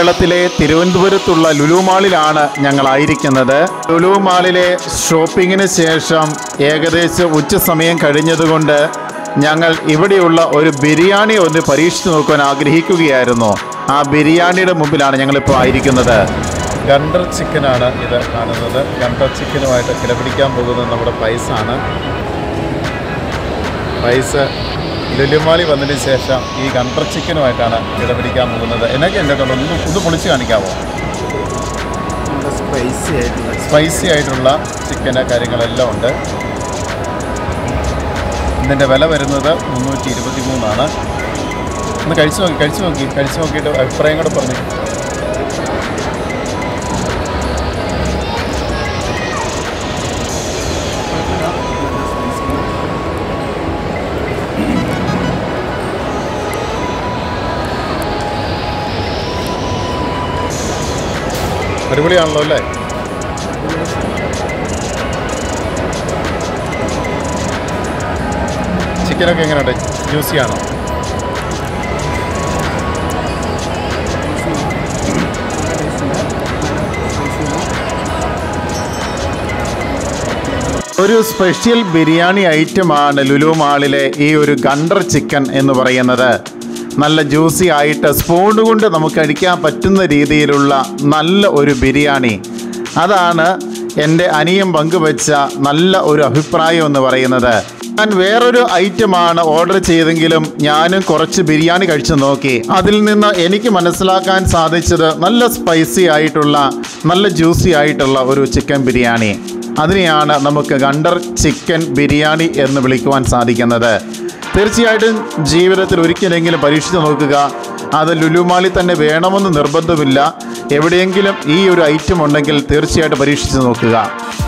കേരളത്തിലെ തിരുവനന്തപുരത്തുള്ള ലുലു മാളിലാണ് ഞങ്ങളായിരിക്കുന്നത് ലുലു മാളിലെ ഷോപ്പിങ്ങിന് ശേഷം ഏകദേശം ഉച്ച സമയം കഴിഞ്ഞതുകൊണ്ട് ഞങ്ങൾ ഇവിടെയുള്ള ഒരു ബിരിയാണി ഒന്ന് പരീക്ഷിച്ച് നോക്കാൻ ആഗ്രഹിക്കുകയായിരുന്നു ആ ബിരിയാണിയുടെ മുമ്പിലാണ് ഞങ്ങളിപ്പോൾ ആയിരിക്കുന്നത് ഗണ്ടർ ചിക്കനാണ് ഇത് കാണുന്നത് ഗണ്ടർ ചിക്കനുമായിട്ട് കിടപിടിക്കാൻ പോകുന്നത് നമ്മുടെ പൈസാണ് പൈസ ലുലുമാലി വന്നതിന് ശേഷം ഈ ഗണ്ടർ ചിക്കനുമായിട്ടാണ് കിടപിടിക്കാൻ പോകുന്നത് എന്നൊക്കെ എൻ്റെ കൊണ്ട് ഒന്ന് ഒന്ന് പൊളിച്ച് കാണിക്കാമോ നല്ല സ്പൈസി ആയിട്ടുള്ള സ്പൈസി ആയിട്ടുള്ള ചിക്കന് കാര്യങ്ങളെല്ലാം ഉണ്ട് ഇതിൻ്റെ വില വരുന്നത് മുന്നൂറ്റി ഇരുപത്തി മൂന്നാണ് ഒന്ന് കഴിച്ചു നോക്കി കഴിച്ചു നോക്കി കഴിച്ചു നോക്കിയിട്ട് അഭിപ്രായം കൂടെ പറഞ്ഞു അടിപൊളിയാണല്ലോ അല്ലേ ചിക്കനൊക്കെ എങ്ങനെയുണ്ട് ജ്യൂസിയാണോ ഒരു സ്പെഷ്യൽ ബിരിയാണി ഐറ്റമാണ് ലുലു മാളിലെ ഈ ഒരു ഗണ്ടർ ചിക്കൻ എന്ന് പറയുന്നത് നല്ല ജ്യൂസി ആയിട്ട് സ്പൂൺ കൊണ്ട് നമുക്ക് കഴിക്കാൻ പറ്റുന്ന രീതിയിലുള്ള നല്ല ഒരു ബിരിയാണി അതാണ് എൻ്റെ അനിയൻ പങ്കുവച്ച നല്ല ഒരു അഭിപ്രായം എന്ന് പറയുന്നത് ഞാൻ വേറൊരു ഐറ്റമാണ് ഓർഡർ ചെയ്തെങ്കിലും ഞാനും കുറച്ച് ബിരിയാണി കഴിച്ചു നോക്കി അതിൽ നിന്ന് എനിക്ക് മനസ്സിലാക്കാൻ സാധിച്ചത് നല്ല സ്പൈസി ആയിട്ടുള്ള നല്ല ജ്യൂസി ആയിട്ടുള്ള ഒരു ചിക്കൻ ബിരിയാണി അതിനെയാണ് നമുക്ക് ഗണ്ടർ ചിക്കൻ ബിരിയാണി എന്ന് വിളിക്കുവാൻ സാധിക്കുന്നത് തീർച്ചയായിട്ടും ജീവിതത്തിൽ ഒരിക്കലെങ്കിലും പരീക്ഷിച്ച് നോക്കുക അത് ലുലുമാളി തന്നെ വേണമെന്ന് നിർബന്ധമില്ല എവിടെയെങ്കിലും ഈ ഒരു ഐറ്റം ഉണ്ടെങ്കിൽ തീർച്ചയായിട്ടും പരീക്ഷിച്ച് നോക്കുക